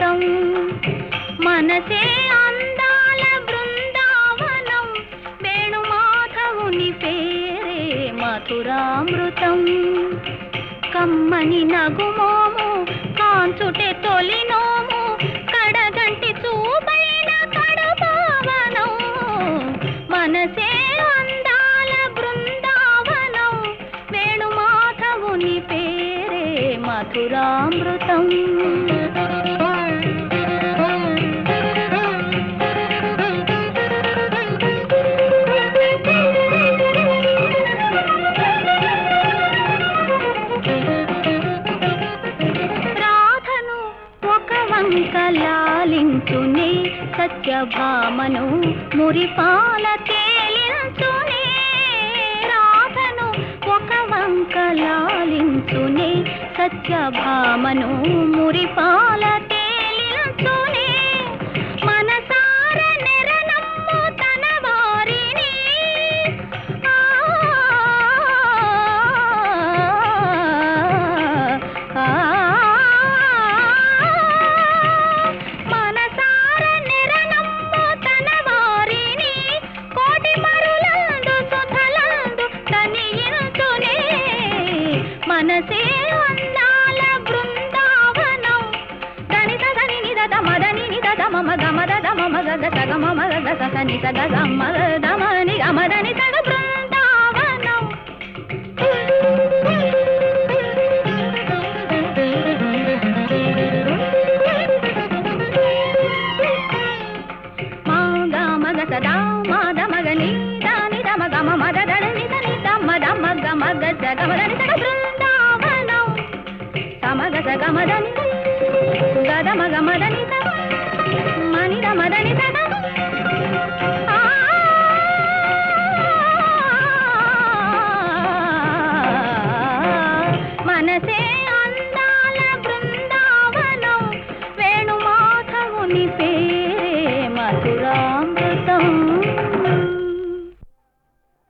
బృందావనామృతం మనసే అందాల బృందావనం వేణుమాధవుని పేరే మధురామృతం కమ్మని నగుమోము కాంచుటే తొలినోము కడగంటి చూపైన కడపావనం మనసే అందాల బృందావనం వేణుమాధవుని పేరే మధురామృతం రాధను ఒక వంక లాలించునే సత్యభామను మురిపాల తేలించునే రాధను ఒక వంక లాలించునే సత్యభామను మురిపాల తేలించునే మనసార నెరనమ్ము తన వారిని మనసార నిరనమ్ము తన వారిని కోటి మరులందు సుధలందు తనియించునే మనసే అందాల బృందావనం దని సదని నిద మదని నిద మమ గమద దమ మగ గ సగ మమ గ స సని సగ గమ దమని గమదని సగ బృందావనం మగ మగ సదా మద మగ ని దాని దమ గమ మద దడ ని దని దమ దమ గమ గ స గమ దని సగ బృందావనం సమగ స గమ దని గద మగ మదని స మని దమ దని సగ